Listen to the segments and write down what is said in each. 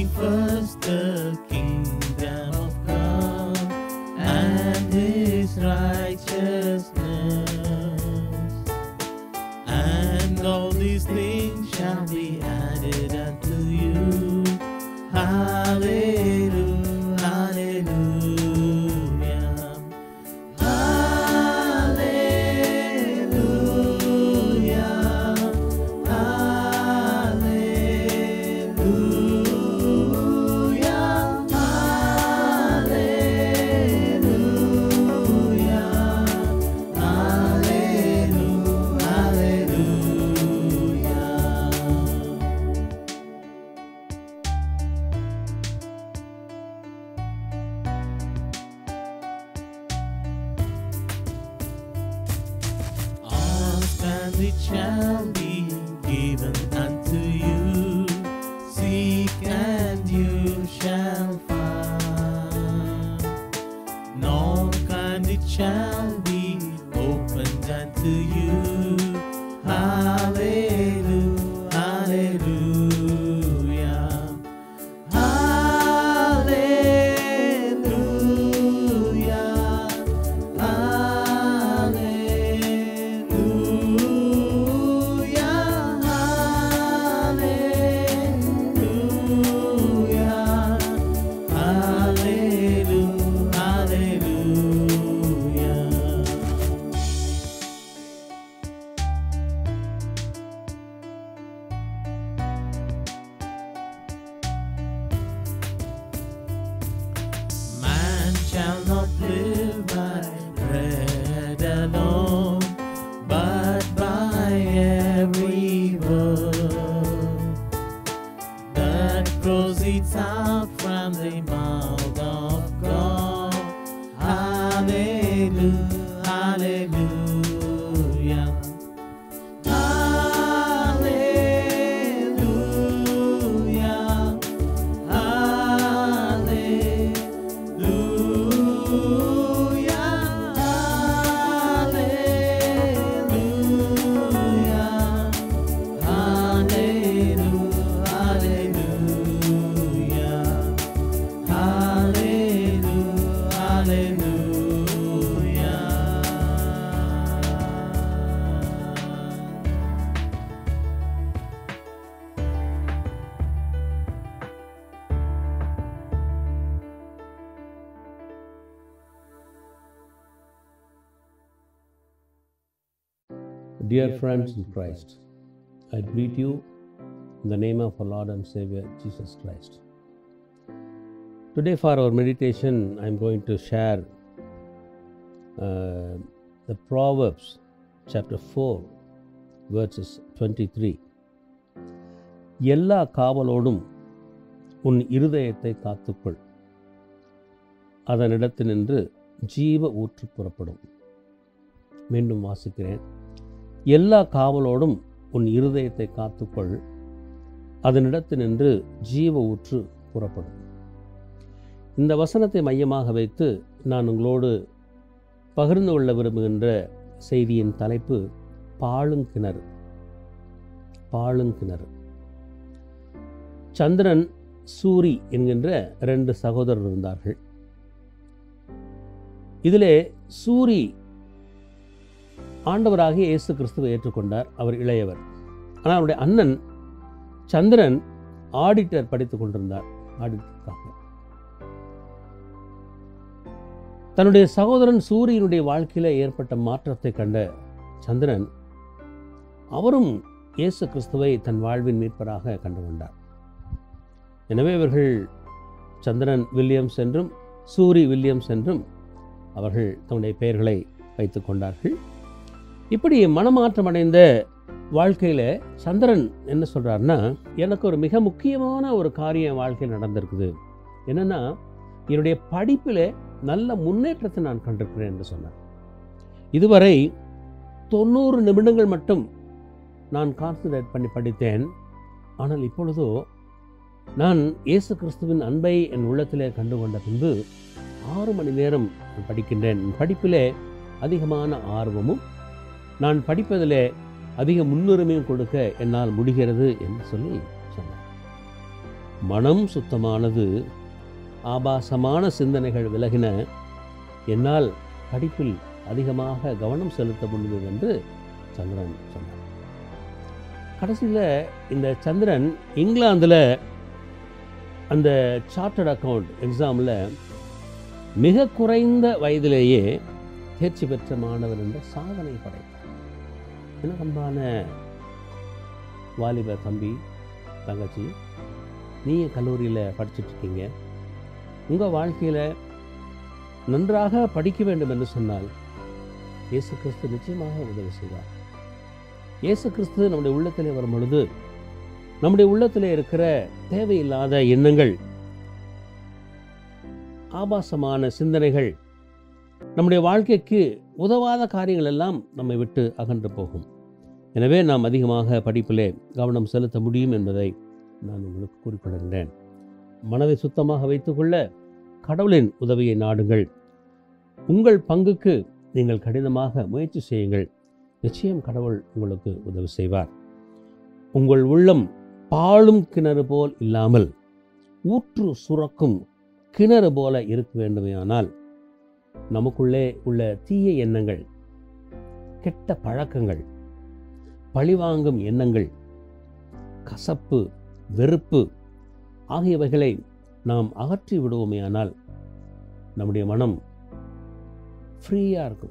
ye first the kingdom of God and his righteousness, and all these things shall be added unto you. Hallelujah, hallelujah. Hallelujah. Hallelujah. Hallelujah. Hallelujah. Hallelujah. Ask and it shall be given unto you. Seek and you shall find. Knock and it shall be opened unto you. Hallelujah. Hallelujah. Hallelujah. Hallelujah, hallelujah, hallelujah, hallelujah. Man shall not live by bread alone, but by every word that proceeds out from the mouth of God. Hallelujah, hallelujah. Hallelujah. Hallelujah. Hallelujah. Hallelujah. Hallelujah. Hallelujah. Dear friends in Christ, I greet you in the name of our Lord and Savior Jesus Christ. Today, for our meditation, I'm going to share uh, the Proverbs chapter 4, verses 23. எல்லா காவலோடும் உன் இருதயத்தை காத்துக்கொள் அதனிடத்தினின்று ஜீவ ஊற்று புறப்படும் மீண்டும் வாசிக்கிறேன் எல்லா காவலோடும் உன் இருதயத்தை காத்துக்கொள் அதனிடத்தினின்று ஜீவ ஊற்று புறப்படும் இந்த வசனத்தை மையமாக வைத்து நான் உங்களோடு பகிர்ந்து கொள்ள விரும்புகின்ற செய்தியின் தலைப்பு பாழுங்கிணறு பாழுங்கிணறு சந்திரன் சூரி என்கின்ற ரெண்டு சகோதரர் இருந்தார்கள் இதிலே சூரி ஆண்டவராகிய இயேசு கிறிஸ்துவை ஏற்றுக்கொண்டார் அவர் இளையவர் ஆனால் அவருடைய அண்ணன் சந்திரன் ஆடிட்டர் படித்துக் கொண்டிருந்தார் ஆடிட்டருக்காக தன்னுடைய சகோதரன் சூரியனுடைய வாழ்க்கையில ஏற்பட்ட மாற்றத்தை கண்ட சந்திரன் அவரும் இயேசு கிறிஸ்துவை தன் வாழ்வின் மீட்பராக கண்டுகொண்டார் எனவே இவர்கள் சந்திரன் வில்லியம்ஸ் என்றும் சூரி வில்லியம்ஸ் என்றும் அவர்கள் தன்னுடைய பெயர்களை வைத்துக் கொண்டார்கள் இப்படி மனமாற்றம் அடைந்த வாழ்க்கையில் சந்திரன் என்ன சொல்கிறாருன்னா எனக்கு ஒரு மிக முக்கியமான ஒரு காரியம் என் வாழ்க்கையில் நடந்திருக்குது என்னென்னா என்னுடைய படிப்பில் நல்ல முன்னேற்றத்தை நான் கண்டிருக்கிறேன் என்று சொன்னார் இதுவரை தொண்ணூறு நிமிடங்கள் மட்டும் நான் கான்சன்ட்ரேட் பண்ணி படித்தேன் ஆனால் இப்பொழுதோ நான் இயேசு கிறிஸ்துவின் அன்பை என் உள்ளத்திலே கண்டுகொண்ட பின்பு ஆறு மணி நேரம் நான் படிக்கின்றேன் என் படிப்பிலே அதிகமான ஆர்வமும் நான் படிப்பதிலே அதிக முன்னுரிமையும் கொடுக்க என்னால் முடிகிறது என்று சொல்லி சொன்னார் மனம் சுத்தமானது ஆபாசமான சிந்தனைகள் விலகின என்னால் படிப்பில் அதிகமாக கவனம் செலுத்த முடிந்தது என்று சந்திரன் சொன்னார் கடைசியில் இந்த சந்திரன் இங்கிலாந்தில் அந்த சார்ட்டர்ட் அக்கவுண்ட் எக்ஸாமில் மிக குறைந்த வயதிலேயே தேர்ச்சி பெற்ற மாணவர் என்ற சாதனை படைத்தார் என்ன அன்பான வாலிப தம்பி தங்கச்சி நீங்கள் கல்லூரியில் படிச்சுட்டு இருக்கீங்க உங்கள் வாழ்க்கையில் நன்றாக படிக்க வேண்டும் என்று சொன்னால் இயேசு கிறிஸ்து நிச்சயமாக உதவி செய்வார் இயேசு கிறிஸ்து நம்முடைய உள்ளத்திலே வரும் பொழுது நம்முடைய உள்ளத்திலே இருக்கிற தேவையில்லாத எண்ணங்கள் ஆபாசமான சிந்தனைகள் நம்முடைய வாழ்க்கைக்கு உதவாத காரியங்கள் எல்லாம் நம்மை விட்டு அகன்று போகும் எனவே நாம் அதிகமாக படிப்பிலே கவனம் செலுத்த முடியும் என்பதை நான் உங்களுக்கு குறிப்பிடுகின்றேன் மனதை சுத்தமாக வைத்துக்கொள்ள கடவுளின் உதவியை நாடுங்கள் உங்கள் பங்குக்கு நீங்கள் கடினமாக முயற்சி செய்யுங்கள் நிச்சயம் கடவுள் உங்களுக்கு உதவி செய்வார் உங்கள் உள்ளம் பாழும் கிணறு போல் இல்லாமல் ஊற்று சுரக்கும் கிணறு போல இருக்க வேண்டுமேயானால் நமக்குள்ளே உள்ள தீய எண்ணங்கள் கெட்ட பழக்கங்கள் பழிவாங்கும் எண்ணங்கள் கசப்பு வெறுப்பு ஆகியவைகளை நாம் அகற்றி விடுவோமேயானால் நம்முடைய மனம் ஃப்ரீயாக இருக்கும்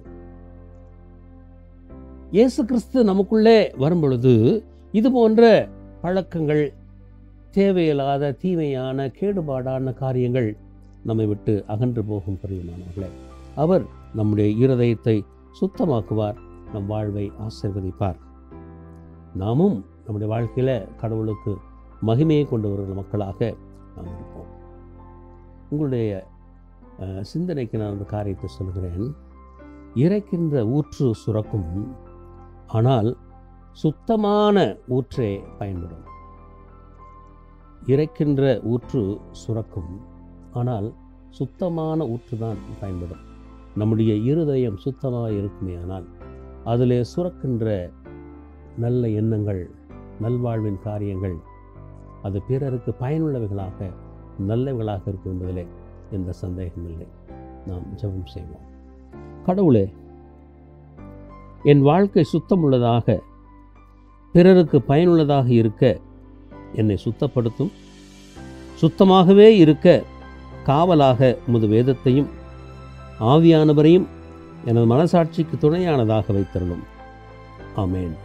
இயேசு கிறிஸ்து நமக்குள்ளே வரும் பொழுது இது போன்ற பழக்கங்கள் தேவையில்லாத தீமையான கேடுபாடான காரியங்கள் நம்மை விட்டு அகன்று போகும் பிரியமானவர்களே அவர் நம்முடைய இருதயத்தை சுத்தமாக்குவார் நம் வாழ்வை ஆசீர்வதிப்பார் நாமும் நம்முடைய வாழ்க்கையில் கடவுளுக்கு மகிமையை கொண்டு வருகிற மக்களாக நாம் இருப்போம் உங்களுடைய அஹ், சிந்தனைக்கு நான் அந்த காரியத்தை சொல்கிறேன் இறைக்கின்ற ஊற்று சுரக்கும் ஆனால் சுத்தமான ஊற்றே பயன்படும் இறைக்கின்ற ஊற்று சுரக்கும் ஆனால் சுத்தமான ஊற்று தான் பயன்படும் நம்முடைய இருதயம் சுத்தமாக இருக்குமே ஆனால் அதிலே சுரக்கின்ற நல்ல எண்ணங்கள் நல்வாழ்வின் காரியங்கள் அது பிறருக்கு பயனுள்ளவைகளாக நல்லவைகளாக இருக்கும் என்பதிலே எந்த சந்தேகமில்லை நாம் ஜெபம் செய்வோம் கடவுளே என் வாழ்க்கை சுத்தமுள்ளதாக பிறருக்கு பயனுள்ளதாக இருக்க என்னை சுத்தப்படுத்தும் சுத்தமாகவே இருக்க காவலாக உமது வேதத்தையும் ஆவியானவரையும் எனது மனசாட்சிக்கு துணையானதாக வைத்தருளும் ஆமென்